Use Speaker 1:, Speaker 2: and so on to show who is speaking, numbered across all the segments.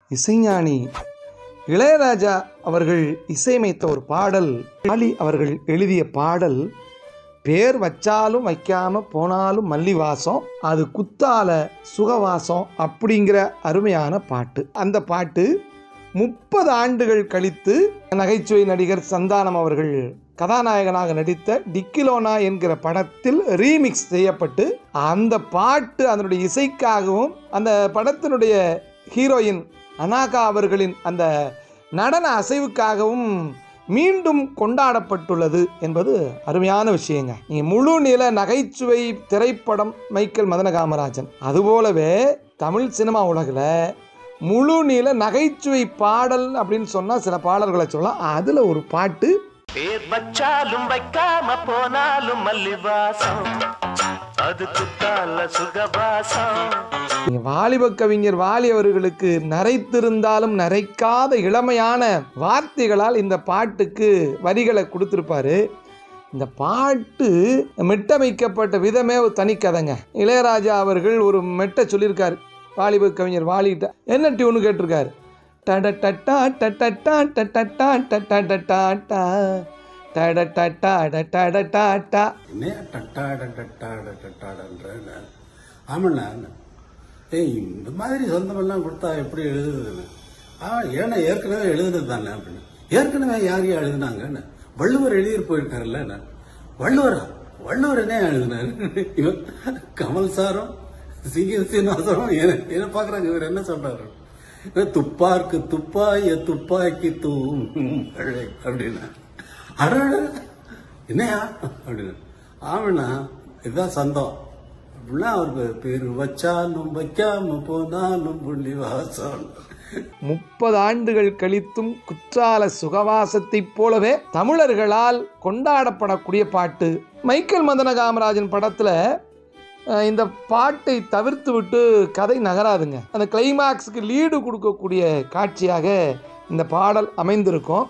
Speaker 1: இசைஞானி இளையராஜா அவர்கள் இசையமைத்த ஒரு பாடல் வாலி அவர்கள் எழுதிய பாடல் பேர் வச்சாலும் வைக்காம போனாலும் மல்லி வாசம் அது குத்தால சுகவாசம் அப்படிங்கிற அருமையான பாட்டு அந்த பாட்டு முப்பது ஆண்டுகள் கழித்து நகைச்சுவை நடிகர் சந்தானம் அவர்கள் கதாநாயகனாக நடித்த டிக்கிலோனா என்கிற படத்தில் ரீமிக்ஸ் செய்யப்பட்டு அந்த பாட்டு அதனுடைய இசைக்காகவும் அந்த படத்தினுடைய ஹீரோயின் அனாகா அவர்களின் அந்த நடன அசைவுக்காகவும் மீண்டும் கொண்டாடப்பட்டுள்ளது என்பது அருமையான விஷயங்க நீங்க முழு நில நகைச்சுவை திரைப்படம் மைக்கேல் மதன காமராஜன் அதுபோலவே தமிழ் சினிமா உலகில் முழு நில நகைச்சுவை பாடல் அப்படின்னு சொன்னால் சில பாடல்களை சொல்லலாம் அதில் ஒரு பாட்டு
Speaker 2: பேர் வச்சாலும் வைக்காம போனாலும் மல்லி வாசம் அது குத்தால சுகவாசம்
Speaker 1: நீங்க வாலிப கவிஞர் வாலி அவர்களுக்கு நரைத்திருந்தாலும் நரைக்காத இளமையான வார்த்தைகளால் இந்த பாட்டுக்கு வரிகளை கொடுத்துருப்பாரு இந்த பாட்டு மெட்டமைக்கப்பட்ட விதமே ஒரு தனிக்கதைங்க இளையராஜா அவர்கள் ஒரு மெட்டை சொல்லியிருக்காரு வாலிப கவிஞர் வாலிகிட்ட என்ன டியூனு கேட்டிருக்காரு டடடட்டா டடட்டா டடட்டா டடடட்டாட்டா டடடட்டா டடடட்டாட்டா
Speaker 3: என்ன டட்டாட டட்டாட டட்டாடன்ற ஆமாண்ணா ஏய் இந்த மாதிரி சொந்தமெல்லாம் கொடுத்தா எப்படி எழுதுதுன்னு ஆ ஏன்னா ஏற்கனவே எழுதுனது தானே அப்படின்னு ஏற்கனவே யார் யார் எழுதுனாங்கன்னு வள்ளுவர் எழுதிட்டு போயிருக்காருல்ல நான் வள்ளுவரா வள்ளுவர் என்ன எழுதினாரு இவன் கமல் சாரும் சிங்க சீனிவாசரும் என்ன என்ன பாக்குறாங்க இவர் என்ன சொல்றாரு இவன் துப்பாக்கு துப்பாய துப்பாக்கி தூம் மழை அப்படின்னா அடட என்னையா அப்படின்னு ஆமாண்ணா இதுதான் சந்தம் அப்படின்னா அவருக்கு பேர் வச்சாலும் வைக்காம போனாலும் புள்ளி வாசம்
Speaker 1: முப்பது ஆண்டுகள் கழித்தும் குற்றால சுகவாசத்தைப் போலவே தமிழர்களால் கொண்டாடப்படக்கூடிய பாட்டு மைக்கேல் மதன காமராஜன் படத்தில் அஹ், இந்த பாட்டை தவிர்த்து விட்டு கதை நகராதுங்க அந்த கிளைமாக்ஸுக்கு லீடு கொடுக்கக்கூடிய காட்சியாக இந்த பாடல் அமைந்திருக்கும்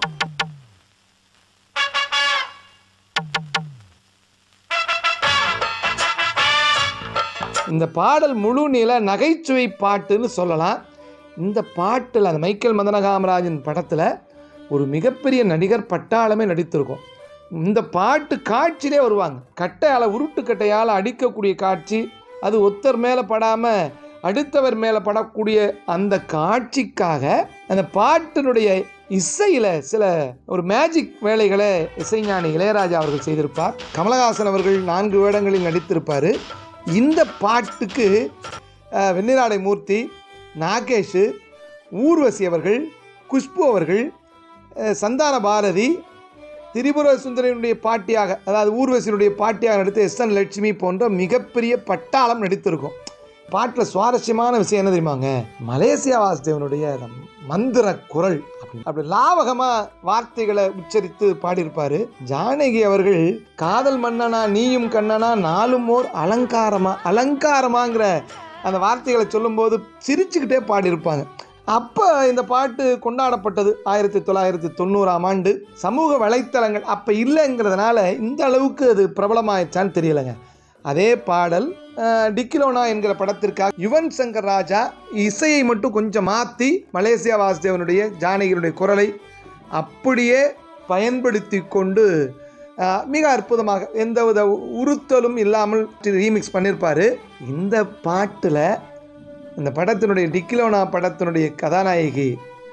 Speaker 1: இந்த பாடல் முழு நில நகைச்சுவை பாட்டுன்னு சொல்லலாம் இந்த பாட்டில் அந்த மைக்கேல் மதன காமராஜன் படத்தில் ஒரு மிகப்பெரிய நடிகர் பட்டாளமே நடித்திருக்கும் இந்த பாட்டு காட்சியிலே வருவாங்க கட்டையால் உருட்டு கட்டையால் அடிக்கக்கூடிய காட்சி அது ஒத்தர் மேலே படாமல் அடுத்தவர் மேலே படக்கூடிய அந்த காட்சிக்காக அந்த பாட்டினுடைய இசையில் சில ஒரு மேஜிக் வேலைகளை இசைஞானி இளையராஜா அவர்கள் செய்திருப்பார் கமலஹாசன் அவர்கள் நான்கு வேடங்களில் நடித்திருப்பார் இந்த பாட்டுக்கு அஹ், வெண்ணிராடை மூர்த்தி நாகேஷ் ஊர்வசி அவர்கள் குஷ்பு அவர்கள் அஹ், சந்தான பாரதி திரிபுர சுந்தரனுடைய பாட்டியாக அதாவது ஊர்வசியினுடைய பாட்டியாக நடித்த எஸ் என் லட்சுமி போன்ற மிகப்பெரிய பட்டாளம் நடித்திருக்கும் பாட்டில் சுவாரஸ்யமான விஷயம் என்ன தெரியுமாங்க மலேசியா வாசுதேவனுடைய அந்த மந்திர குரல் அப்படி அப்படி லாவகமாக வார்த்தைகளை உச்சரித்து பாடியிருப்பார் ஜானகி அவர்கள் காதல் மன்னனா நீயும் கண்ணனா நாலும் ஓர் அலங்காரமா அலங்காரமாங்கிற அந்த வார்த்தைகளை சொல்லும்போது சிரிச்சுக்கிட்டே பாடியிருப்பாங்க அப்போ இந்த பாட்டு கொண்டாடப்பட்டது ஆயிரத்தி தொள்ளாயிரத்தி தொண்ணூறாம் ஆண்டு சமூக வலைத்தளங்கள் அப்போ இல்லைங்கிறதுனால இந்த அளவுக்கு அது பிரபலமாயிடுச்சான்னு தெரியலைங்க அதே பாடல் அஹ், டிக்கிலோனா என்கிற படத்திற்காக யுவன் சங்கர் ராஜா இசையை மட்டும் கொஞ்சம் மாற்றி மலேசியா வாசுதேவனுடைய ஜானகியினுடைய குரலை அப்படியே பயன்படுத்தி கொண்டு அஹ், மிக அற்புதமாக எந்தவித உறுத்தலும் இல்லாமல் ரீமிக்ஸ் பண்ணியிருப்பார் இந்த பாட்டில் இந்த படத்தினுடைய டிக்கிலோனா படத்தினுடைய கதாநாயகி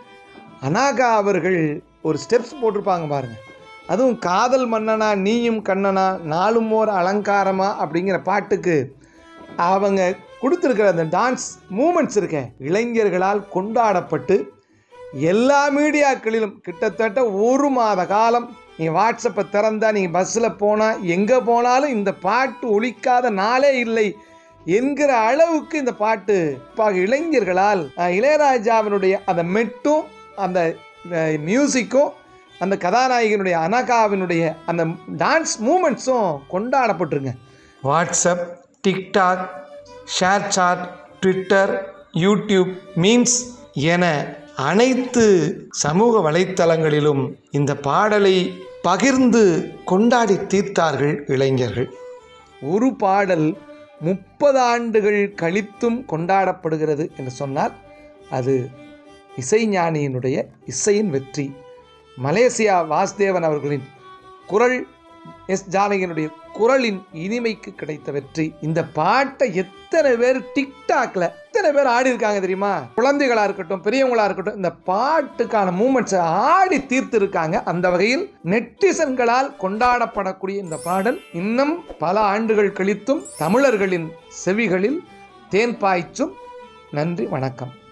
Speaker 1: அனாகா அவர்கள் ஒரு ஸ்டெப்ஸ் போட்டிருப்பாங்க பாருங்க அதுவும் காதல் மன்னனா நீயும் கண்ணனா நாளும் ஓர் அலங்காரமா அப்படிங்கிற பாட்டுக்கு அவங்க கொடுத்துருக்கிற அந்த டான்ஸ் மூமெண்ட்ஸ் இருக்க இளைஞர்களால் கொண்டாடப்பட்டு எல்லா மீடியாக்களிலும் கிட்டத்தட்ட ஒரு மாத காலம் நீங்கள் வாட்ஸ்அப்பை திறந்தா நீங்கள் பஸ்ஸில் போனால் எங்கே போனாலும் இந்த பாட்டு ஒலிக்காத நாளே இல்லை என்கிற அளவுக்கு இந்த பாட்டு குறிப்பாக இளைஞர்களால் அஹ், இளையராஜாவினுடைய அந்த மெட்டும் அந்த அஹ், மியூசிக்கும் அந்த கதாநாயகனுடைய அனகாவினுடைய அந்த டான்ஸ் மூமெண்ட்ஸும் கொண்டாடப்பட்டிருங்க WhatsApp TikTok ShareChat Twitter YouTube memes என அனைத்து சமூக வலைத்தளங்களிலும் இந்த பாடலை பகிர்ந்து கொண்டாடி தீர்த்தார்கள் இளைஞர்கள் ஒரு பாடல் முப்பது ஆண்டுகள் கழித்தும் கொண்டாடப்படுகிறது என்று சொன்னால் அது இசைஞானியினுடைய இசையின் வெற்றி மலேசியா வாசுதேவன் அவர்களின் குரல் எஸ் ஜானகியினுடைய குரலின் இனிமைக்கு கிடைத்த வெற்றி இந்த பாட்டை எத்தனை பேர் டிக்டாக்ல எத்தனை பேர் ஆடி இருக்காங்க தெரியுமா குழந்தைகளா இருக்கட்டும் பெரியவங்களா இருக்கட்டும் இந்த பாட்டுக்கான மூமெண்ட்ஸை ஆடி தீர்த்து இருக்காங்க அந்த வகையில் நெட்டிசன்களால் கொண்டாடப்படக்கூடிய இந்த பாடல் இன்னும் பல ஆண்டுகள் கழித்தும் தமிழர்களின் செவிகளில் தேன் பாய்ச்சும் நன்றி வணக்கம்